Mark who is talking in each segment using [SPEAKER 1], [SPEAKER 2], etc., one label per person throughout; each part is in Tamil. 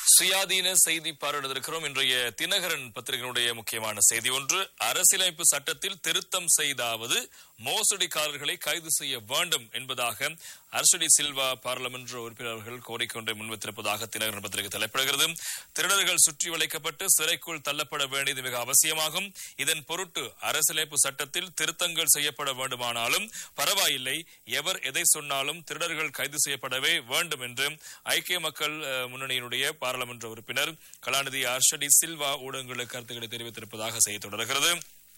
[SPEAKER 1] சுயாதீன செய்தி பார்வையிட்டிருக்கிறோம் இன்றைய தினகரன் பத்திரிகையினுடைய முக்கியமான செய்தி ஒன்று அரசியலமைப்பு சட்டத்தில் திருத்தம் செய்தாவது மோசடிக்காரர்களை கைது செய்ய வேண்டும் என்பதாக அரசடி சில்வா பாராளுமன்ற உறுப்பினர்கள் கோரிக்கை ஒன்றை முன்வைத்திருப்பதாக தினகரன் பத்திரிகை தலைப்பிடுகிறது திருடர்கள் சுற்றி வளைக்கப்பட்டு சிறைக்குள் தள்ளப்பட வேண்டியது மிக அவசியமாகும் இதன் பொருட்டு அரசியலமைப்பு சட்டத்தில் திருத்தங்கள் செய்யப்பட வேண்டுமானாலும் பரவாயில்லை எவர் எதை சொன்னாலும் திருடர்கள் கைது செய்யப்படவே வேண்டும் என்று ஐக்கிய மக்கள் அஹ், முன்னணியினுடைய பாராளுமன்ற உறுப்பினர் கலாநிதி அர்ஷடி சில்வா ஊடகங்களுக்கு கருத்துக்களை தெரிவித்திருப்பதாக செய்தி தொடர்கிறது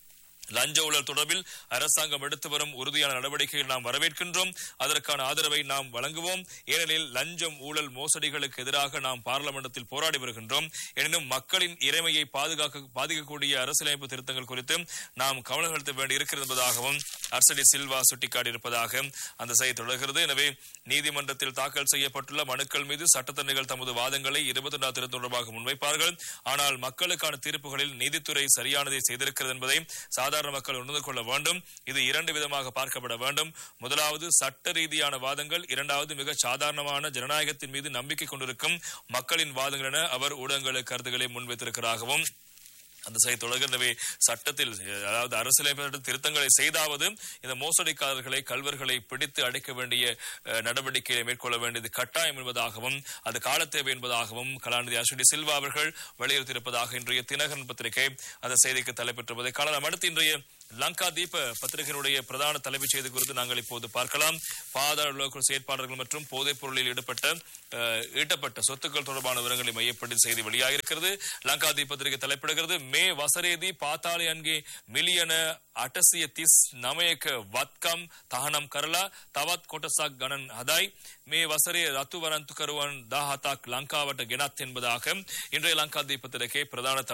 [SPEAKER 1] லஞ்ச ஊழல் தொடர்பில் அரசாங்கம் எடுத்து வரும் உறுதியான நடவடிக்கைகள் நாம் வரவேற்கின்றோம் அதற்கான ஆதரவை நாம் வழங்குவோம் ஏனெனில் லஞ்சம் ஊழல் மோசடிகளுக்கு எதிராக நாம் பார்லமெண்டத்தில் போராடி வருகின்றோம் எனினும் மக்களின் இறைமையை பாதுகாக்க பாதிக்கக்கூடிய அரசியலமைப்பு திருத்தங்கள் குறித்து நாம் கவனம் செலுத்த வேண்டி இருக்கிறது என்பதாகவும் அர்சடி சில்வா சுட்டிக்காட்டியிருப்பதாக அந்த செய்தி தொடர்கிறது எனவே நீதிமன்றத்தில் தாக்கல் செய்யப்பட்டுள்ள மனுக்கள் மீது சட்டத்தரணிகள் தமது வாதங்களை இருபத்தி ஒன்றாம் திருத்தம் தொடர்பாக முன்வைப்பார்கள் ஆனால் மக்களுக்கான தீர்ப்புகளில் நீதித்துறை சரியானதை செய்திருக்கிறது என்பதை சாதாரண மக்கள் உணர்ந்து கொள்ள வேண்டும் இது இரண்டு விதமாக பார்க்கப்பட வேண்டும் முதலாவது சட்ட ரீதியான வாதங்கள் இரண்டாவது மிக சாதாரணமான ஜனநாயகத்தின் மீது நம்பிக்கை கொண்டிருக்கும் மக்களின் வாதங்கள் என அவர் ஊடகங்களுக்கு கருத்துக்களை முன்வைத்திருக்கிறாகவும் அந்த செய்தி தொடர்கின்றவே சட்டத்தில் அதாவது அரசியலமைப்பு திருத்தங்களை செய்தாவது இந்த மோசடிக்காரர்களை கல்வர்களை பிடித்து அடைக்க வேண்டிய அஹ், நடவடிக்கையை மேற்கொள்ள வேண்டியது கட்டாயம் என்பதாகவும் அது கால தேவை என்பதாகவும் கலாநிதி அஸ்வினி சில்வா அவர்கள் வலியுறுத்தியிருப்பதாக இன்றைய தினகரன் பத்திரிகை அந்த செய்திக்கு தலைப்பெற்றிருப்பதை காணலாம் அடுத்து இன்றைய லங்கா தீப பத்திரிகையினுடைய பிரதான தலைமைச் செய்தி குறித்து நாங்கள் இப்போது பார்க்கலாம் பாதாள உலக செயற்பாளர்கள் மற்றும் போதைப் பொருளில் ஈடுபட்ட அஹ், ஈட்டப்பட்ட சொத்துக்கள் தொடர்பான விவரங்களை மையப்படுத்தி செய்தி வெளியாகிருக்கிறது லங்கா தீப பத்திரிகை தலைப்பிடுகிறது மே வசரேதி பாத்தாளி அன்கே மில்லியன අටසිය තිස් නමයක වත්කම් තහනම් කරලා තවත් කොටසක් ගණන් හදයි මේ වසරේ රතු වරන්තුකරුවන් දාහතක් ලංකාවට ගෙනත් என்பதாக இன்றைய லங்காதீபத்திற்கே பிரதான